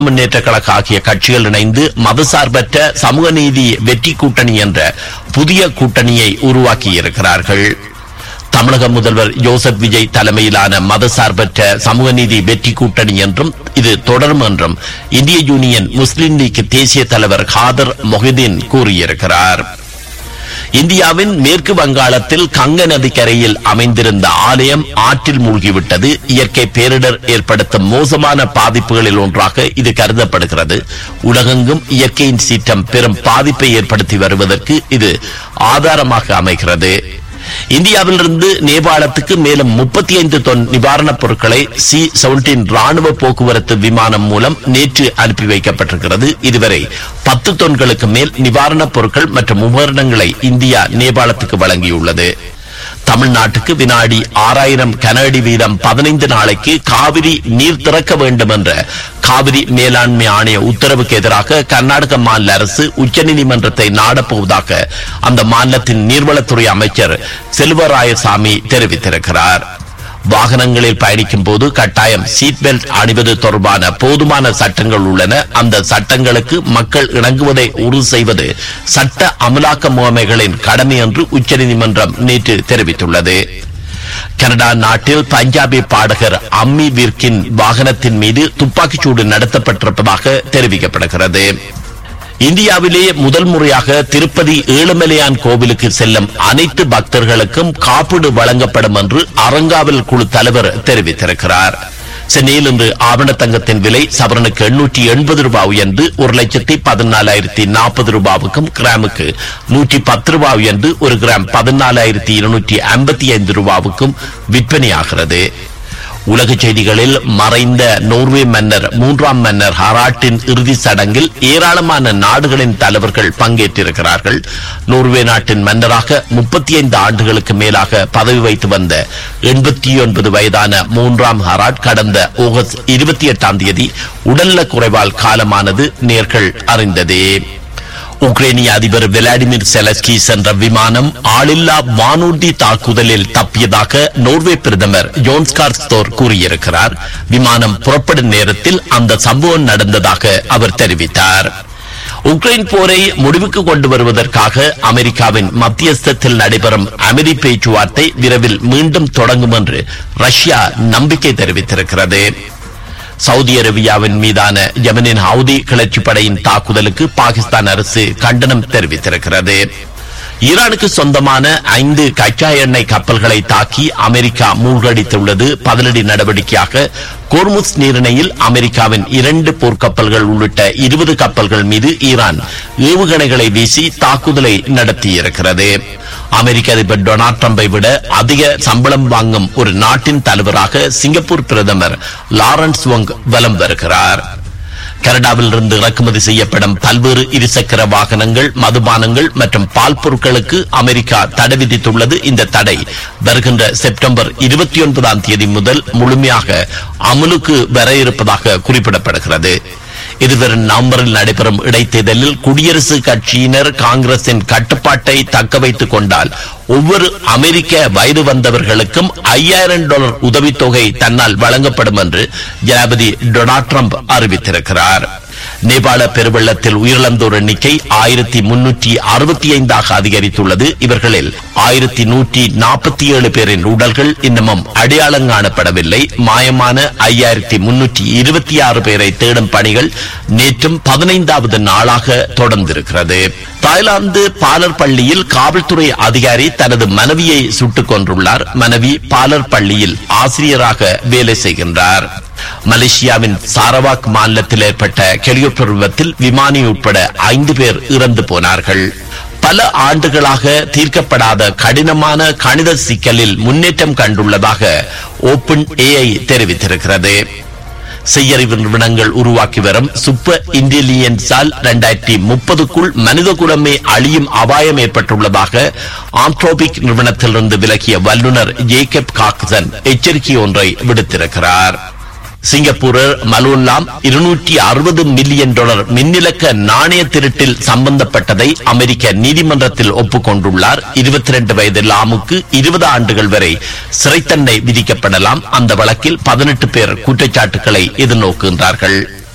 முன்னேற்ற கழக ஆகிய கட்சிகள் இணைந்து மதசார்பற்ற சமூக நீதி வெற்றி கூட்டணி என்ற புதிய கூட்டணியை உருவாக்கியிருக்கிறார்கள் தமிழக முதல்வர் ஜோசப் விஜய் தலைமையிலான மதசார்பற்ற சமூக நீதி வெற்றி கூட்டணி என்றும் இது தொடரும் என்றும் இந்திய யூனியன் முஸ்லிம் லீக் தேசிய தலைவர் காதர் மொஹிதீன் கூறியிருக்கிறார் இந்தியாவின் மேற்கு வங்காளத்தில் கங்க நதிக்கரையில் அமைந்திருந்த ஆலயம் ஆற்றில் மூழ்கிவிட்டது இயற்கை பேரிடர் ஏற்படுத்தும் மோசமான பாதிப்புகளில் ஒன்றாக இது கருதப்படுகிறது உலகெங்கும் இயற்கையின் சீற்றம் பெரும் பாதிப்பை ஏற்படுத்தி வருவதற்கு இது ஆதாரமாக அமைகிறது இந்தியாவிலிருந்து நேபாளத்துக்கு மேலும் முப்பத்தி ஐந்து தொன் நிவாரணப் பொருட்களை சி செவன்டீன் ராணுவ போக்குவரத்து விமானம் மூலம் நேற்று அனுப்பி வைக்கப்பட்டிருக்கிறது இதுவரை பத்து தொன்களுக்கு மேல் நிவாரணப் பொருட்கள் மற்றும் உபகரணங்களை இந்தியா நேபாளத்துக்கு வழங்கியுள்ளது தமிழ்நாட்டுக்கு வினாடி ஆறாயிரம் கனஅடி வீதம் பதினைந்து நாளைக்கு காவிரி நீர் திறக்க வேண்டும் என்ற காவிரி மேலாண்மை ஆணைய உத்தரவுக்கு எதிராக கர்நாடக மாநில அரசு உச்சநீதிமன்றத்தை நாடப்போவதாக அந்த மாநிலத்தின் நீர்வளத்துறை அமைச்சர் செல்வராயசாமி தெரிவித்திருக்கிறார் வாகனங்களில் பயணிக்கும் போது கட்டாயம் சீட் பெல்ட் அணிவது தொடர்பான போதுமான சட்டங்கள் உள்ளன அந்த சட்டங்களுக்கு மக்கள் இணங்குவதை உறுதி செய்வது சட்ட அமலாக்க முகமைகளின் கடமை என்று உச்சநீதிமன்றம் நேற்று தெரிவித்துள்ளது கனடா நாட்டில் பஞ்சாபி பாடகர் அம்மி விர்கின் வாகனத்தின் மீது துப்பாக்கிச்சூடு நடத்தப்பட்டிருப்பதாக தெரிவிக்கப்படுகிறது இந்தியாவிலே முதல் முறையாக திருப்பதி ஏழுமலையான் கோவிலுக்கு செல்லும் அனைத்து பக்தர்களுக்கும் காப்பீடு வழங்கப்படும் என்று அறங்காவல் குழு தலைவர் தெரிவித்திருக்கிறார் சென்னையில் இன்று ஆவண தங்கத்தின் விலை சவரனுக்கு எண்ணூற்றி எண்பது ரூபாய் உயர்ந்து ஒரு லட்சத்தி பதினாலாயிரத்தி நாற்பது ரூபாவுக்கும் கிராமுக்கு நூற்றி பத்து ரூபாய் உயர்ந்து ஒரு கிராம் பதினாலாயிரத்தி இருநூற்றி ஐம்பத்தி ஐந்து ரூபாவுக்கும் விற்பனையாகிறது உலக செய்திகளில் மறைந்த நோர்வே மன்னர் மூன்றாம் மன்னர் ஹராட்டின் இறுதி சடங்கில் ஏராளமான நாடுகளின் தலைவர்கள் பங்கேற்றிருக்கிறார்கள் நோர்வே நாட்டின் மன்னராக முப்பத்தி ஐந்து ஆண்டுகளுக்கு மேலாக பதவி வைத்து வந்த எண்பத்தி ஒன்பது வயதான மூன்றாம் ஹராட் கடந்த ஆகஸ்ட் இருபத்தி எட்டாம் தேதி உடல்நலக் குறைவால் காலமானது நேர்கள் அறிந்ததே உக்ரைனிய அதிபர் விளாடிமிர் செலஸ்கி சென்ற விமானம் ஆளில்லா வானூர்தி தாக்குதலில் தப்பியதாக நோர்வே பிரதமர் ஜோன்ஸ்கார்ஸ்தோர் கூறியிருக்கிறார் விமானம் புறப்படும் நேரத்தில் அந்த சம்பவம் நடந்ததாக அவர் தெரிவித்தார் உக்ரைன் போரை முடிவுக்கு கொண்டு வருவதற்காக அமெரிக்காவின் மத்தியஸ்தத்தில் நடைபெறும் அமைதி பேச்சுவார்த்தை விரைவில் மீண்டும் தொடங்கும் என்று ரஷ்யா நம்பிக்கை தெரிவித்திருக்கிறது சவுதி அரேபியாவின் மீதான யமனின் ஹவுதி கிளர்ச்சி படையின் தாக்குதலுக்கு பாகிஸ்தான் அரசு கண்டனம் தெரிவித்திருக்கிறது ஈரானுக்கு சொந்தமான ஐந்து கச்சா எண்ணெய் கப்பல்களை தாக்கி அமெரிக்கா மூழ்கடித்துள்ளது பதிலடி நடவடிக்கையாக கோர்முஸ் நீரிணையில் அமெரிக்காவின் இரண்டு போர்க்கப்பல்கள் உள்ளிட்ட இருபது கப்பல்கள் மீது ஈரான் ஏவுகணைகளை வீசி தாக்குதலை நடத்தியிருக்கிறது அமெரிக்க அதிபர் டொனால்ட் ட்ரம்பை விட அதிக சம்பளம் வாங்கும் ஒரு நாட்டின் தலைவராக சிங்கப்பூர் பிரதமர் லாரன்ஸ் வொங் வலம் வருகிறார் கனடாவில் இருந்து இறக்குமதி செய்யப்படும் பல்வேறு இருசக்கர வாகனங்கள் மதுபானங்கள் மற்றும் பால் பொருட்களுக்கு அமெரிக்கா தடை விதித்துள்ளது இந்த தடை வருகின்ற செப்டம்பர் இருபத்தி ஒன்பதாம் தேதி முதல் முழுமையாக அமலுக்கு வர இருப்பதாக குறிப்பிடப்படுகிறது எதிர்வரும் நவம்பரில் நடைபெறும் இடைத்தேர்தலில் குடியரசுக் கட்சியினர் காங்கிரசின் கட்டுப்பாட்டை தக்க வைத்துக் கொண்டால் ஒவ்வொரு அமெரிக்க வயது வந்தவர்களுக்கும் ஐயாயிரம் டாலர் உதவித்தொகை தன்னால் வழங்கப்படும் என்று ஜனாபதி டொனால்ட் ட்ரம்ப் அறிவித்திருக்கிறார் நேபாள பெருவெள்ளத்தில் உயிரிழந்தோர் எண்ணிக்கை ஆயிரத்தி முன்னூற்றி அறுபத்தி ஐந்தாக அதிகரித்துள்ளது இவர்களில் ஆயிரத்தி நூற்றி நாற்பத்தி ஏழு பேரின் உடல்கள் இன்னமும் அடையாளம் காணப்படவில்லை மாயமான ஐயாயிரத்தி முன்னூற்றி இருபத்தி ஆறு பேரை தேடும் பணிகள் நேற்றும் பதினைந்தாவது நாளாக தொடர்ந்திருக்கிறது தாய்லாந்து பாலர் பள்ளியில் காவல்துறை அதிகாரி தனது மனைவியை சுட்டுக் கொன்றுள்ளார் மனைவி பாலர் பள்ளியில் ஆசிரியராக வேலை செய்கின்றார் மலேசியாவின் சாரவாக் மாநிலத்தில் ஏற்பட்ட ஹெலிகாப்டர் விபத்தில் விமானி உட்பட ஐந்து பேர் இறந்து போனார்கள் பல ஆண்டுகளாக தீர்க்கப்படாத கடினமான கணித சிக்கலில் முன்னேற்றம் கண்டுள்ளதாக ஓபன் ஏஐ தெரிவித்திருக்கிறது செய்யறிவு நிறுவனங்கள் உருவாக்கி வரும் சூப்பர் இன்டெலிஜென்ஸால் இரண்டாயிரத்தி முப்பதுக்குள் மனித குலமே அழியும் அபாயம் ஏற்பட்டுள்ளதாக ஆம்ட்ரோபிக் நிறுவனத்திலிருந்து விலகிய வல்லுநர் ஜேக்கப் காக்சன் எச்சரிக்கை ஒன்றை விடுத்திருக்கிறார் சிங்கப்பூரர் மலோல்லாம் இருநூற்றி அறுபது மில்லியன் டாலர் மின்னிலக்க நாணய திருட்டில் சம்பந்தப்பட்டதை அமெரிக்க நீதிமன்றத்தில் ஒப்புக்கொண்டுள்ளார் இருபத்தி ரெண்டு வயது லாமுக்கு இருபது ஆண்டுகள் வரை சிறை தண்டனை விதிக்கப்படலாம் அந்த வழக்கில் பதினெட்டு பேர் குற்றச்சாட்டுகளை எதிர்நோக்குகின்றார்கள்